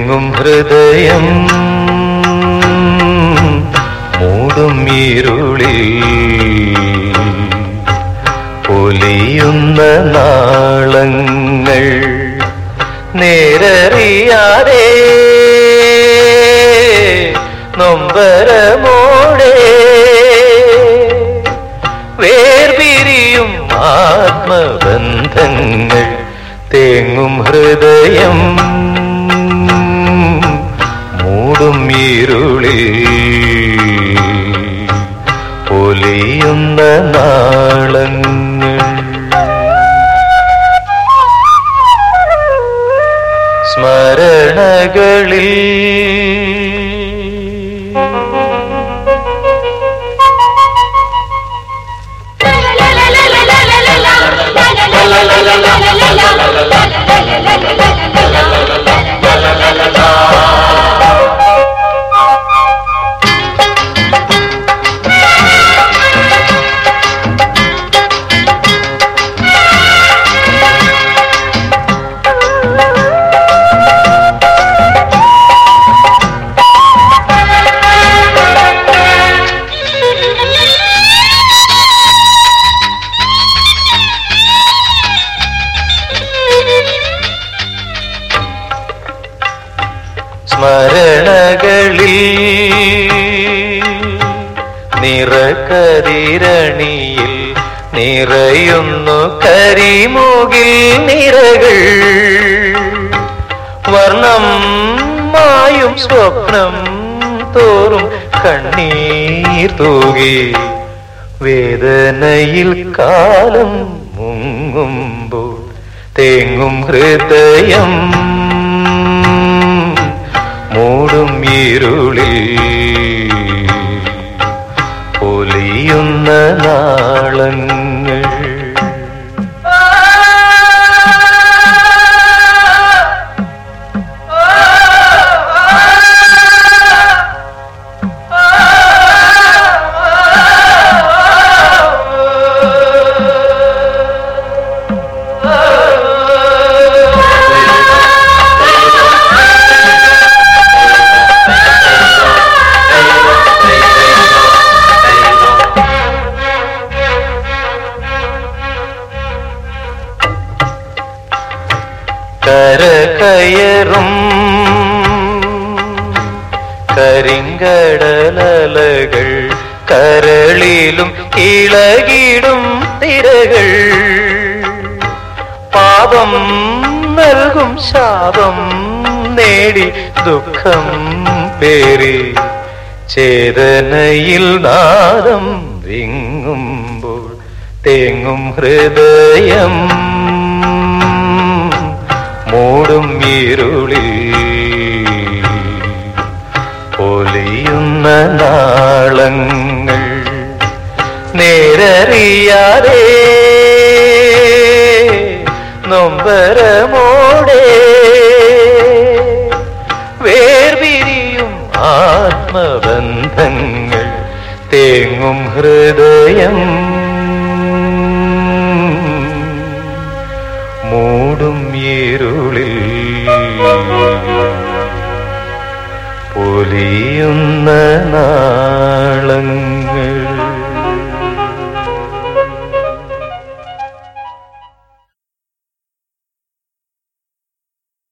തേങ്ങും ഹൃദയം മൂടും ഇരുളിൽ പൊലിയുന്ന നാളങ്ങൾ നേരറിയാതെ നൊമ്പരമോടെ വേർപിരിയും ആത്മബന്ധങ്ങൾ തേങ്ങും ഹൃദയം മൂടും ഇരുളിൽ പൊലിയുന്ന നാളങ്ങൾ സ്മരണകളിൽ സ്മരണകളിൽ നിറകരിരണിയിൽ നിറയുന്നു കരിമുകിൽ നിറകൾ വർണ്ണം മായും സ്വപ്നം തോറും കണ്ണീർ തൂകി വേദനയിൽ കാലം മുങ്ങുമ്പോൾ തേങ്ങും ഹൃദയം മൂടും ഇരുളിൽ പൊലിയുന്ന നാളങ്ങൾ കരകയറും കരിങ്കടലകൾ കരളിലും ഇളകിടും തിരകൾ പാപം നൽകും ശാപം നേടി ദുഃഖം പേറി ചേതനയിൽ നാദം വിങ്ങുമ്പോൾ തേങ്ങും ഹൃദയം മൂടും ഇരുളിൽ പൊലിയുന്ന നാളങ്ങൾ നേരറിയാതെ നൊമ്പരമോടെ വേർപിരിയും ആത്മബന്ധങ്ങൾ തേങ്ങും ഹൃദയം